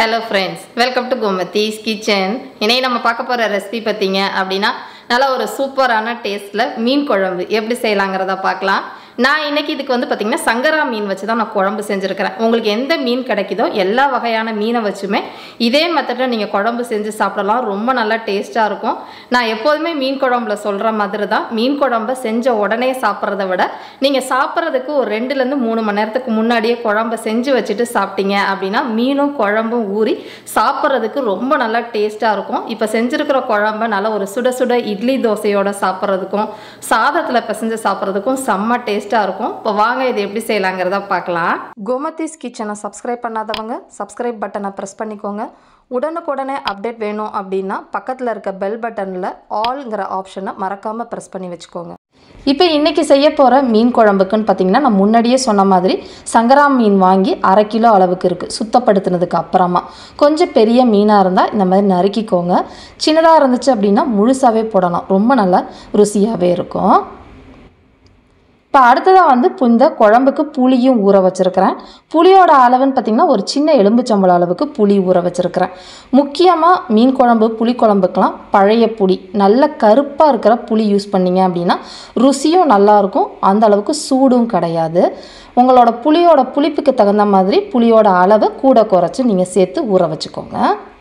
hello friends welcome to Gomathi's kitchen இன்னைக்கு நம்ம பார்க்க போகிற ரெசிபி பார்த்தீங்க அப்படின்னா நல்ல ஒரு சூப்பரான டேஸ்ட்டில் மீன் குழம்பு எப்படி செய்யலாங்கிறத பார்க்கலாம் நான் இன்னைக்கு இதுக்கு வந்து பார்த்திங்கன்னா சங்கரா மீன் வச்சு தான் நான் குழம்பு செஞ்சுருக்கிறேன் உங்களுக்கு எந்த மீன் கிடைக்குதோ எல்லா வகையான மீனை வச்சுமே இதே மெத்தடில் நீங்கள் குழம்பு செஞ்சு சாப்பிடலாம் ரொம்ப நல்லா டேஸ்ட்டாக இருக்கும் நான் எப்போதுமே மீன் குழம்புல சொல்கிற மாதிரி தான் மீன் குழம்பை செஞ்ச உடனே சாப்பிட்றத விட நீங்கள் சாப்பிட்றதுக்கு ஒரு ரெண்டுலேருந்து மூணு மணி நேரத்துக்கு முன்னாடியே குழம்பை செஞ்சு வச்சுட்டு சாப்பிட்டீங்க அப்படின்னா மீனும் குழம்பும் ஊறி சாப்பிட்றதுக்கு ரொம்ப நல்லா டேஸ்ட்டாக இருக்கும் இப்போ செஞ்சுருக்கிற குழம்ப நல்லா ஒரு சுட சுட இட்லி தோசையோட சாப்பிட்றதுக்கும் சாதத்தில் பிசைஞ்சு சாப்பிட்றதுக்கும் செம்ம டேஸ்ட்டாக இருக்கும் இப்போ வாங்க இது எப்படி செய்யலாங்கிறத பார்க்கலாம் கோமதிஸ் கிச்சனை சப்ஸ்கிரைப் பண்ணாதவங்க சப்ஸ்கிரைப் பட்டனை ப்ரெஸ் பண்ணிக்கோங்க உடனுக்குடனே அப்டேட் வேணும் அப்படின்னா பக்கத்தில் இருக்க பெல் பட்டனில் ஆல்ங்கிற ஆப்ஷனை மறக்காமல் ப்ரெஸ் பண்ணி வச்சுக்கோங்க இப்போ இன்றைக்கி செய்ய போகிற மீன் குழம்புக்குன்னு பார்த்தீங்கன்னா நான் முன்னாடியே சொன்ன மாதிரி சங்கரா மீன் வாங்கி அரை கிலோ அளவுக்கு இருக்குது சுத்தப்படுத்தினதுக்கு அப்புறமா கொஞ்சம் பெரிய மீனாக இருந்தால் இந்த மாதிரி நறுக்கிக்கோங்க சின்னதாக இருந்துச்சு அப்படின்னா முழுசாகவே போடலாம் ரொம்ப நல்லா ருசியாகவே இருக்கும் இப்போ அடுத்ததாக வந்து இந்த குழம்புக்கு புளியும் ஊற வச்சுருக்கிறேன் புளியோட அளவுன்னு பார்த்திங்கன்னா ஒரு சின்ன எலும்புச்சம்பளம் அளவுக்கு புளி ஊற வச்சுருக்கிறேன் முக்கியமாக மீன் குழம்பு புளி குழம்புக்கெலாம் பழைய புளி நல்ல கருப்பாக இருக்கிற புளி யூஸ் பண்ணிங்க அப்படின்னா ருசியும் நல்லாயிருக்கும் அந்த அளவுக்கு சூடும் கிடையாது உங்களோட புளியோட புளிப்புக்கு தகுந்த மாதிரி புளியோட அளவை கூட குறைச்சி நீங்கள் சேர்த்து ஊற வச்சுக்கோங்க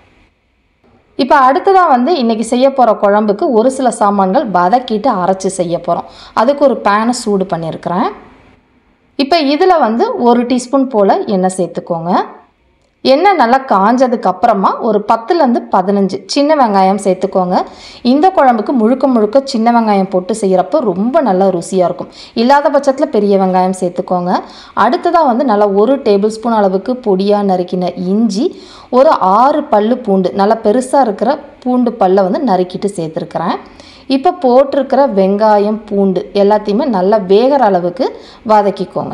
இப்போ அடுத்ததாக வந்து இன்றைக்கி செய்ய போகிற குழம்புக்கு ஒரு சில சாமான்கள் வதக்கிட்டு அரைச்சி செய்ய போகிறோம் அதுக்கு ஒரு பேனை சூடு பண்ணியிருக்கிறேன் இப்போ இதில் வந்து ஒரு டீஸ்பூன் போல் எண்ணெய் சேர்த்துக்கோங்க எண்ணெய் நல்லா காஞ்சதுக்கு அப்புறமா ஒரு பத்துலேருந்து பதினஞ்சு சின்ன வெங்காயம் சேர்த்துக்கோங்க இந்த குழம்புக்கு முழுக்க முழுக்க சின்ன வெங்காயம் போட்டு செய்கிறப்போ ரொம்ப நல்லா ருசியாக இருக்கும் இல்லாத பட்சத்தில் பெரிய வெங்காயம் சேர்த்துக்கோங்க அடுத்ததாக வந்து நல்லா ஒரு டேபிள் ஸ்பூன் அளவுக்கு பொடியாக நறுக்கின இஞ்சி ஒரு ஆறு பல்லு பூண்டு நல்லா பெருசாக இருக்கிற பூண்டு பல்லை வந்து நறுக்கிட்டு சேர்த்துருக்குறேன் இப்போ போட்டிருக்கிற வெங்காயம் பூண்டு எல்லாத்தையுமே நல்லா வேகிற அளவுக்கு வதக்கிக்கோங்க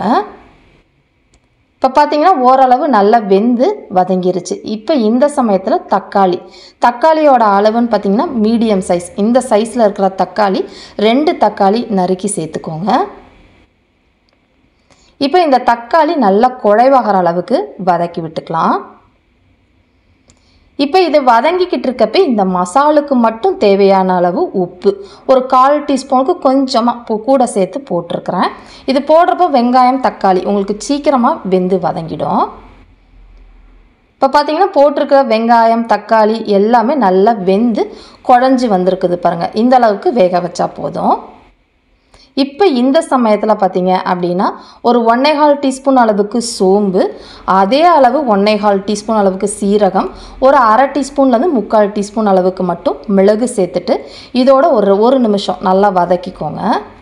இப்போ பார்த்தீங்கன்னா ஓரளவு நல்லா வெந்து வதங்கிருச்சு இப்போ இந்த சமயத்தில் தக்காளி தக்காளியோட அளவுன்னு பார்த்தீங்கன்னா மீடியம் சைஸ் இந்த சைஸில் இருக்கிற தக்காளி ரெண்டு தக்காளி நறுக்கி சேர்த்துக்கோங்க இப்போ இந்த தக்காளி நல்லா குழைவாகிற அளவுக்கு வதக்கி விட்டுக்கலாம் இப்போ இது வதங்கிக்கிட்டு இருக்கப்ப இந்த மசாலுக்கு மட்டும் தேவையான அளவு உப்பு ஒரு கால் டீஸ்பூனுக்கு கொஞ்சமாக கூட சேர்த்து போட்டிருக்கிறேன் இது போடுறப்போ வெங்காயம் தக்காளி உங்களுக்கு சீக்கிரமாக வெந்து வதங்கிடும் இப்போ பார்த்தீங்கன்னா போட்டிருக்கிற வெங்காயம் தக்காளி எல்லாமே நல்லா வெந்து குழஞ்சி வந்திருக்குது பாருங்கள் இந்த அளவுக்கு வேக வச்சா போதும் இப்போ இந்த சமயத்தில் பார்த்தீங்க அப்படின்னா ஒரு ஒன்னேகால் டீஸ்பூன் அளவுக்கு சோம்பு அதே அளவு ஒன்னேகால் டீஸ்பூன் அளவுக்கு சீரகம் ஒரு அரை டீஸ்பூன்லேருந்து முக்கால் டீஸ்பூன் அளவுக்கு மட்டும் மிளகு சேர்த்துட்டு இதோட ஒரு ஒரு நிமிஷம் நல்லா வதக்கிக்கோங்க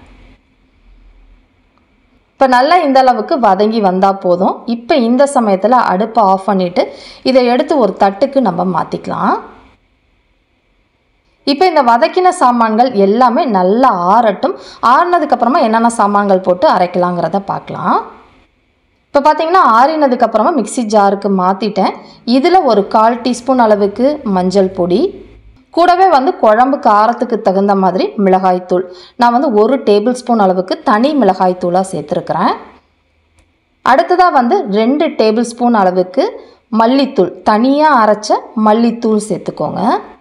இப்போ நல்லா இந்த அளவுக்கு வதங்கி வந்தால் போதும் இப்போ இந்த சமயத்தில் அடுப்பை ஆஃப் பண்ணிவிட்டு இதை எடுத்து ஒரு தட்டுக்கு நம்ம மாற்றிக்கலாம் இப்போ இந்த வதக்கின சாமான்கள் எல்லாமே நல்லா ஆறட்டும் ஆறினதுக்கப்புறமா என்னென்ன சாமான்கள் போட்டு அரைக்கலாங்கிறத பார்க்கலாம் இப்போ பார்த்தீங்கன்னா ஆறினதுக்கப்புறமா மிக்சி ஜாருக்கு மாற்றிட்டேன் இதில் ஒரு கால் டீஸ்பூன் அளவுக்கு மஞ்சள் பொடி கூடவே வந்து குழம்பு காரத்துக்கு தகுந்த மாதிரி மிளகாய்த்தூள் நான் வந்து ஒரு டேபிள் ஸ்பூன் அளவுக்கு தனி மிளகாய்த்தூளாக சேர்த்துருக்குறேன் அடுத்ததாக வந்து ரெண்டு டேபிள் ஸ்பூன் அளவுக்கு மல்லித்தூள் தனியாக அரைச்ச மல்லித்தூள் சேர்த்துக்கோங்க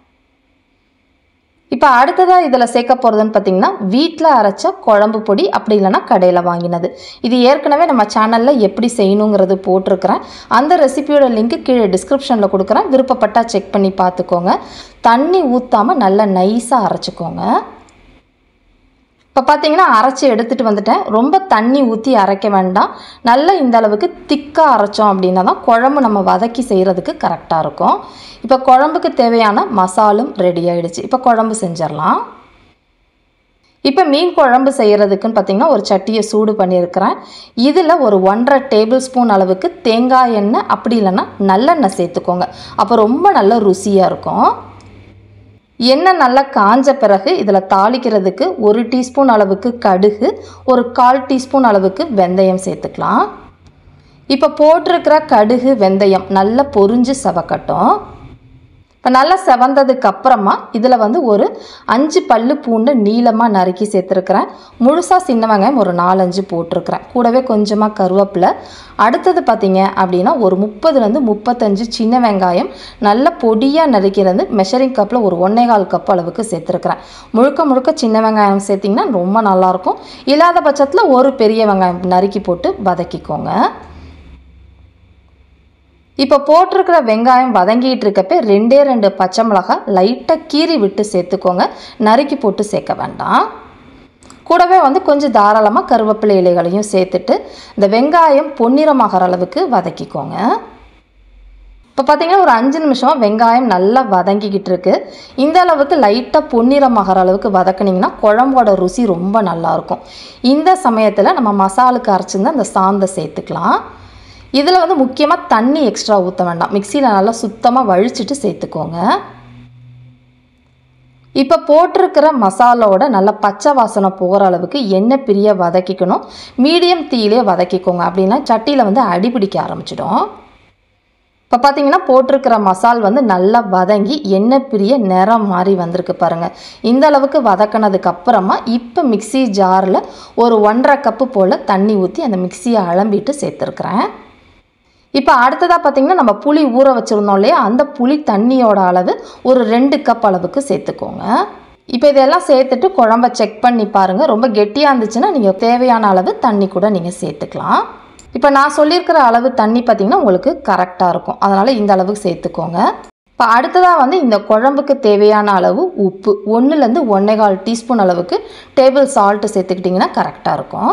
இப்போ அடுத்ததாக இதில் சேர்க்க போகிறதுன்னு பார்த்தீங்கன்னா வீட்டில் அரைச்ச குழம்பு பொடி அப்படி இல்லைன்னா கடையில் வாங்கினது இது ஏற்கனவே நம்ம சேனலில் எப்படி செய்யணுங்கிறது போட்டிருக்கிறேன் அந்த ரெசிபியோட லிங்க்கு கீழே டிஸ்கிரிப்ஷனில் கொடுக்குறேன் விருப்பப்பட்டால் செக் பண்ணி பார்த்துக்கோங்க தண்ணி ஊற்றாமல் நல்லா நைஸாக அரைச்சிக்கோங்க இப்போ பார்த்தீங்கன்னா அரைச்சி எடுத்துகிட்டு வந்துட்டேன் ரொம்ப தண்ணி ஊற்றி அரைக்க வேண்டாம் நல்லா இந்த அளவுக்கு திக்காக அரைச்சோம் அப்படின்னா தான் குழம்பு நம்ம வதக்கி செய்கிறதுக்கு கரெக்டாக இருக்கும் இப்போ குழம்புக்கு தேவையான மசாலும் ரெடி ஆகிடுச்சு இப்போ குழம்பு செஞ்சிடலாம் இப்போ மீன் குழம்பு செய்கிறதுக்குன்னு பார்த்திங்கன்னா ஒரு சட்டியை சூடு பண்ணியிருக்கிறேன் இதில் ஒரு ஒன்றரை டேபிள் ஸ்பூன் அளவுக்கு தேங்காய் எண்ணெய் அப்படி இல்லைன்னா நல்லெண்ணெய் சேர்த்துக்கோங்க அப்போ ரொம்ப நல்ல ருசியாக இருக்கும் எண்ணெய் நல்லா காஞ்ச பிறகு இதில் தாளிக்கிறதுக்கு ஒரு டீஸ்பூன் அளவுக்கு கடுகு ஒரு கால் டீஸ்பூன் அளவுக்கு வெந்தயம் சேர்த்துக்கலாம் இப்போ போட்டிருக்கிற கடுகு வெந்தயம் நல்லா பொரிஞ்சு சவக்கட்டும் இப்போ நல்லா செவந்ததுக்கு அப்புறமா இதில் வந்து ஒரு அஞ்சு பல்லு பூண்டு நீளமாக நறுக்கி சேர்த்துருக்குறேன் முழுசாக சின்ன வெங்காயம் ஒரு நாலஞ்சு போட்டிருக்கிறேன் கூடவே கொஞ்சமாக கருவேப்பிலை அடுத்தது பார்த்தீங்க அப்படின்னா ஒரு முப்பதுலேருந்து முப்பத்தஞ்சு சின்ன வெங்காயம் நல்ல பொடியாக நறுக்கிறது மெஷரிங் கப்பில் ஒரு ஒன்றே கால் கப் அளவுக்கு சேர்த்துருக்குறேன் முழுக்க முழுக்க சின்ன வெங்காயம் சேர்த்திங்கன்னா ரொம்ப நல்லாயிருக்கும் இல்லாத பட்சத்தில் ஒரு பெரிய வெங்காயம் நறுக்கி போட்டு வதக்கிக்கோங்க இப்போ போட்டிருக்கிற வெங்காயம் வதங்கிட்டு இருக்கப்ப ரெண்டே ரெண்டு பச்சை மிளகாய் லைட்டாக கீறி விட்டு சேர்த்துக்கோங்க நறுக்கி போட்டு சேர்க்க வேண்டாம் கூடவே வந்து கொஞ்சம் தாராளமாக கருவேப்பிலை இலைகளையும் சேர்த்துட்டு இந்த வெங்காயம் பொன்னிறமாகிற அளவுக்கு வதக்கிக்கோங்க இப்போ பார்த்தீங்கன்னா ஒரு அஞ்சு நிமிஷம் வெங்காயம் நல்லா வதங்கிக்கிட்டு இருக்கு இந்த அளவுக்கு லைட்டாக பொன்னிறமாகிற அளவுக்கு வதக்குனிங்கன்னா குழம்போட ருசி ரொம்ப நல்லாயிருக்கும் இந்த சமயத்தில் நம்ம மசாலுக்கு அரைச்சிருந்த அந்த சாந்தை சேர்த்துக்கலாம் இதில் வந்து முக்கியமாக தண்ணி எக்ஸ்ட்ரா ஊற்ற வேண்டாம் மிக்சியில் நல்லா சுத்தமாக வழிச்சிட்டு சேர்த்துக்கோங்க இப்போ போட்டிருக்கிற மசாலாவோட நல்லா பச்சை வாசனை போகிற அளவுக்கு எண்ணெய் பிரிய வதக்கிக்கணும் மீடியம் தீயிலே வதக்கிக்கோங்க அப்படின்னா சட்டியில் வந்து அடிபிடிக்க ஆரம்பிச்சிடும் இப்போ பார்த்தீங்கன்னா போட்டிருக்கிற மசால் வந்து நல்லா வதங்கி எண்ணெய் பிரிய நிறம் மாறி வந்திருக்கு பாருங்கள் இந்த அளவுக்கு வதக்கினதுக்கு அப்புறமா இப்போ மிக்சி ஜாரில் ஒரு ஒன்றரை கப்பு போல் தண்ணி ஊற்றி அந்த மிக்சியை அலம்பிட்டு சேர்த்துருக்குறேன் இப்போ அடுத்ததாக பார்த்தீங்கன்னா நம்ம புளி ஊற வச்சுருந்தோம் இல்லையா அந்த புளி தண்ணியோட அளவு ஒரு ரெண்டு கப் அளவுக்கு சேர்த்துக்கோங்க இப்போ இதெல்லாம் சேர்த்துட்டு குழம்ப செக் பண்ணி பாருங்கள் ரொம்ப கெட்டியாக இருந்துச்சுன்னா நீங்கள் தேவையான அளவு தண்ணி கூட நீங்கள் சேர்த்துக்கலாம் இப்போ நான் சொல்லியிருக்கிற அளவு தண்ணி பார்த்திங்கன்னா உங்களுக்கு கரெக்டாக இருக்கும் அதனால் இந்த அளவுக்கு சேர்த்துக்கோங்க இப்போ அடுத்ததாக வந்து இந்த குழம்புக்கு தேவையான அளவு உப்பு ஒன்றுலேருந்து ஒன்றே கால் டீஸ்பூன் அளவுக்கு டேபிள் சால்ட்டு சேர்த்துக்கிட்டிங்கன்னா கரெக்டாக இருக்கும்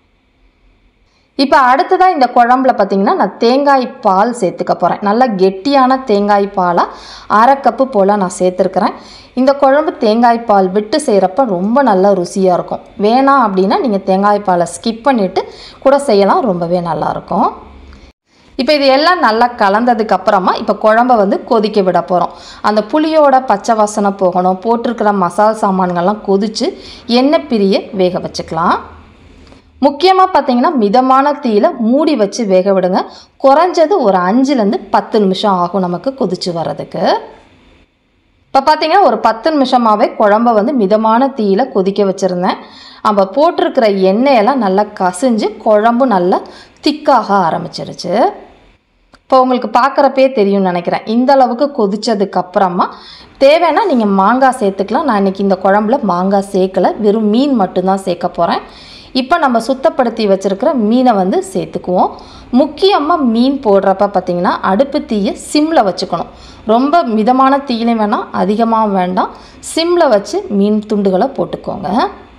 இப்போ அடுத்ததாக இந்த குழம்புல பார்த்தீங்கன்னா நான் தேங்காய் பால் சேர்த்துக்க போகிறேன் நல்லா கெட்டியான தேங்காய் பாலாக அரை கப்பு போல் நான் சேர்த்துருக்குறேன் இந்த குழம்பு தேங்காய் பால் விட்டு செய்கிறப்ப ரொம்ப நல்லா ருசியாக இருக்கும் வேணாம் அப்படின்னா நீங்கள் தேங்காய் பாலை ஸ்கிப் பண்ணிவிட்டு கூட செய்யலாம் ரொம்பவே நல்லாயிருக்கும் இப்போ இது எல்லாம் நல்லா கலந்ததுக்கு அப்புறமா இப்போ குழம்ப வந்து கொதிக்க விட போகிறோம் அந்த புளியோட பச்சை வாசனை போகணும் போட்டிருக்கிற மசாலா சாமான்கள்லாம் கொதித்து எண்ணெய் பிரிய வேக வச்சுக்கலாம் முக்கியமாக பார்த்தீங்கன்னா மிதமான தீயில மூடி வச்சு வேக விடுங்க குறைஞ்சது ஒரு அஞ்சுலேருந்து பத்து நிமிஷம் ஆகும் நமக்கு கொதிச்சு வர்றதுக்கு இப்போ பார்த்தீங்கன்னா ஒரு பத்து நிமிஷமாகவே குழம்ப வந்து மிதமான தீயில கொதிக்க வச்சுருந்தேன் நம்ம போட்டிருக்கிற எண்ணெயெல்லாம் நல்லா கசிஞ்சு குழம்பு நல்லா திக்காக ஆரம்பிச்சிருச்சு இப்போ உங்களுக்கு பார்க்குறப்பே தெரியும்னு நினைக்கிறேன் இந்த அளவுக்கு கொதிச்சதுக்கு அப்புறமா தேவைன்னா நீங்கள் மாங்காய் சேர்த்துக்கலாம் நான் இன்றைக்கி இந்த குழம்புல மாங்காய் சேர்க்கலை வெறும் மீன் மட்டும்தான் சேர்க்க போகிறேன் இப்போ நம்ம சுத்தப்படுத்தி வச்சுருக்கிற மீனை வந்து சேர்த்துக்குவோம் முக்கியமாக மீன் போடுறப்ப பார்த்திங்கன்னா அடுப்பு தீயை சிம்மில் வச்சுக்கணும் ரொம்ப மிதமான தீயிலையும் வேணாம் அதிகமாக வேண்டாம் சிம்மில் வச்சு மீன் துண்டுகளை போட்டுக்கோங்க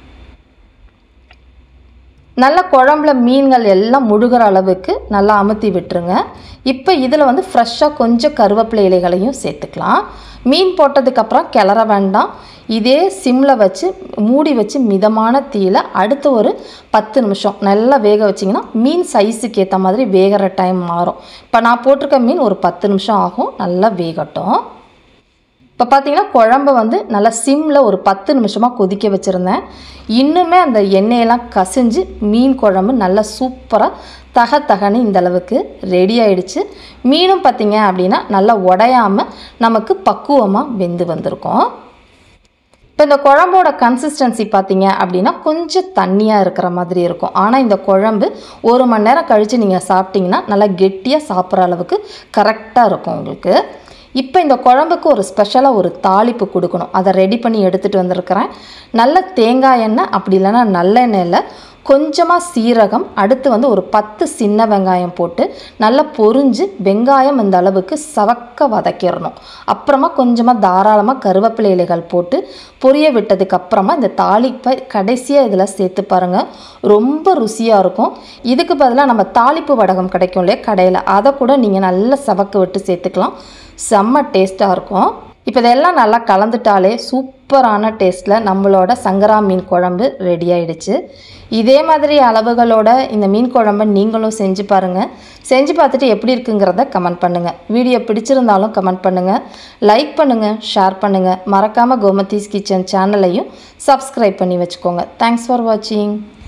நல்ல குழம்புல மீன்கள் எல்லாம் முழுகிற அளவுக்கு நல்லா அமுத்தி விட்டுருங்க இப்போ இதில் வந்து ஃப்ரெஷ்ஷாக கொஞ்சம் கருவேப்பிலை இலைகளையும் சேர்த்துக்கலாம் மீன் போட்டதுக்கப்புறம் கிளற வேண்டாம் இதே சிம்மில் வச்சு மூடி வச்சு மிதமான தீயில் அடுத்து ஒரு பத்து நிமிஷம் நல்லா வேக வச்சிங்கன்னா மீன் சைஸுக்கு ஏற்ற மாதிரி வேகிற டைம் மாறும் இப்போ நான் போட்டிருக்க மீன் ஒரு பத்து நிமிஷம் ஆகும் நல்லா வேகட்டும் இப்போ பார்த்தீங்கன்னா குழம்ப வந்து நல்லா சிம்மில் ஒரு பத்து நிமிஷமாக கொதிக்க வச்சுருந்தேன் இன்னுமே அந்த எண்ணெயெல்லாம் கசிஞ்சு மீன் குழம்பு நல்லா சூப்பராக தக தகன்னு இந்த அளவுக்கு ரெடி ஆயிடுச்சு மீனும் பார்த்தீங்க அப்படின்னா நல்லா உடையாமல் நமக்கு பக்குவமாக வெந்து வந்திருக்கும் இப்போ இந்த குழம்போட கன்சிஸ்டன்சி பார்த்தீங்க அப்படின்னா கொஞ்சம் தண்ணியாக இருக்கிற மாதிரி இருக்கும் ஆனால் இந்த குழம்பு ஒரு மணி நேரம் கழித்து நீங்கள் சாப்பிட்டீங்கன்னா நல்லா கெட்டியாக சாப்பிட்ற அளவுக்கு கரெக்டாக இருக்கும் உங்களுக்கு இப்போ இந்த குழம்புக்கு ஒரு ஸ்பெஷலாக ஒரு தாளிப்பு கொடுக்கணும் அதை ரெடி பண்ணி எடுத்துகிட்டு வந்திருக்கிறேன் நல்ல தேங்காய் எண்ணெய் அப்படி இல்லைன்னா நல்லெண்ணெயில் கொஞ்சமாக சீரகம் அடுத்து வந்து ஒரு பத்து சின்ன வெங்காயம் போட்டு நல்லா பொரிஞ்சு வெங்காயம் இந்த அளவுக்கு சவக்க வதக்கிடணும் அப்புறமா கொஞ்சமாக தாராளமாக கருவேப்பிலை இலைகள் போட்டு பொரிய விட்டதுக்கு அப்புறமா இந்த தாளிப்பை கடைசியாக இதில் சேர்த்து பாருங்கள் ரொம்ப ருசியாக இருக்கும் இதுக்கு பதிலாக நம்ம தாளிப்பு வடகம் கிடைக்கும் இல்லையா கடையில் அதை கூட நீங்கள் நல்லா சவக்க விட்டு சேர்த்துக்கலாம் செம்ம டேஸ்ட்டாக இருக்கும் இப்போ இதெல்லாம் நல்லா கலந்துட்டாலே சூப்பரான டேஸ்ட்டில் நம்மளோட சங்கரா மீன் குழம்பு ரெடி ஆயிடுச்சு இதே மாதிரி அளவுகளோட இந்த மீன் குழம்பை நீங்களும் செஞ்சு பாருங்கள் செஞ்சு பார்த்துட்டு எப்படி இருக்குங்கிறத கமெண்ட் பண்ணுங்கள் வீடியோ பிடிச்சிருந்தாலும் கமெண்ட் பண்ணுங்கள் லைக் பண்ணுங்கள் ஷேர் பண்ணுங்கள் மறக்காமல் கோமதீஸ் கிச்சன் சேனலையும் சப்ஸ்கிரைப் பண்ணி வச்சுக்கோங்க தேங்க்ஸ் ஃபார் வாட்சிங்